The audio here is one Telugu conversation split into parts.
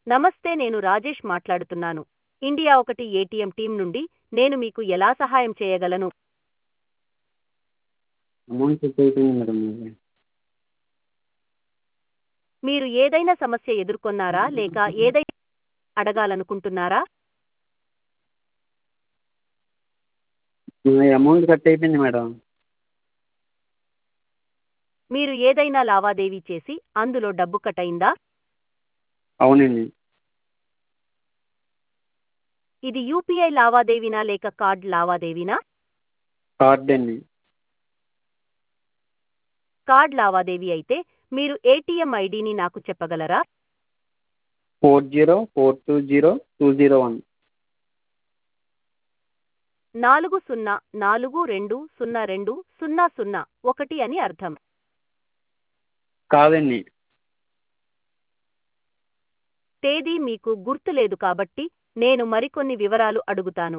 నమస్తే నేను రాజేష్ మాట్లాడుతున్నాను ఇండియా ఒకటి ఏటీఎం టీం నుండి నేను మీకు ఎలా సహాయం చేయగలను అమౌంట్ చెక్ అయిపోయింది మేడం మీది మీరు ఏదైనా సమస్య ఎదుర్కొన్నారా లేక ఏదైనా అడగాలనుకుంటున్నారా నా అమౌంట్ కట్ అయిపోయింది మేడం మీరు ఏదైనా లావాదేవీ చేసి అందులో డబ్బు కట్ అయిందా అవునండి ఇది యూపీఐ లావాదేవీనా లేక కార్డ్ లావాదేవీనా కార్డ్ అండి కార్డ్ లావాదేవీ అయితే మీరు ఏటీఎం ఐడిని నాకు చెప్పగలరా four zero four two zero two zero one నాలుగు సున్నా నాలుగు రెండు సున్నా రెండు సున్నా సున్నా ఒకటి అని అర్థం కాదండి తేదీ మీకు గుర్తులేదు కాబట్టి నేను మరికొన్ని వివరాలు అడుగుతాను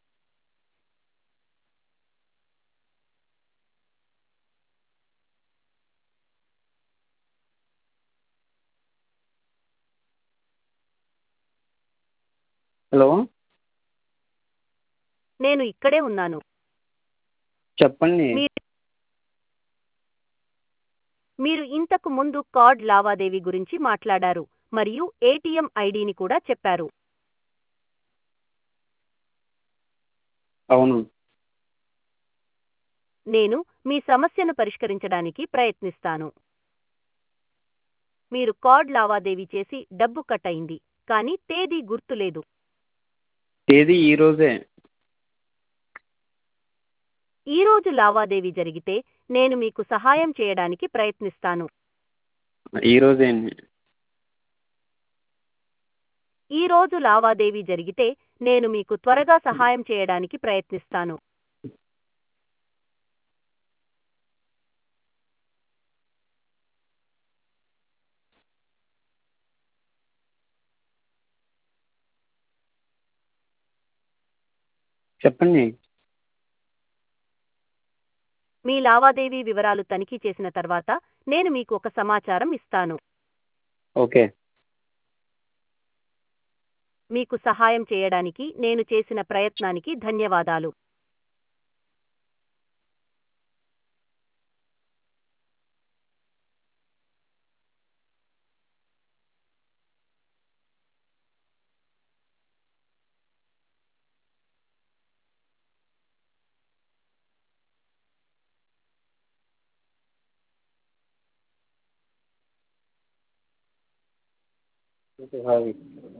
హలో నేను ఇక్కడే ఉన్నాను చెప్పండి మీరు మీరు ఇంతకు ముందు కార్డ్ లావాదేవీ గురించి మాట్లాడారు మరియు ఏటీఎం ఐడిని కూడా చెప్పారు అవును నేను మీ సమస్యను పరిష్కరించడానికి ప్రయత్నిస్తాను మీరు కార్డ్ లావాదేవీ చేసి డబ్బు కట్ అయింది కానీ తేదీ గుర్తులేదు తేదీ ఈ రోజే ఈ రోజు లావాదేవీ జరిగితే నేను మీకు సహాయం చేయడానికి ప్రయత్నిస్తాను ఈ రోజే అండి ఈ రోజు లావాదేవీ జరిగితే నేను మీకు త్వరగా సహాయం చేయడానికి ప్రయత్నిస్తాను చెప్పండి మీ లావాదేవీ వివరాలు తనిఖీ చేసిన తర్వాత నేను మీకు ఒక సమాచారం ఇస్తాను ఓకే మీకు సహాయం చేయడానికి నేను చేసిన ప్రయత్నానికి ధన్యవాదాలు హాయ్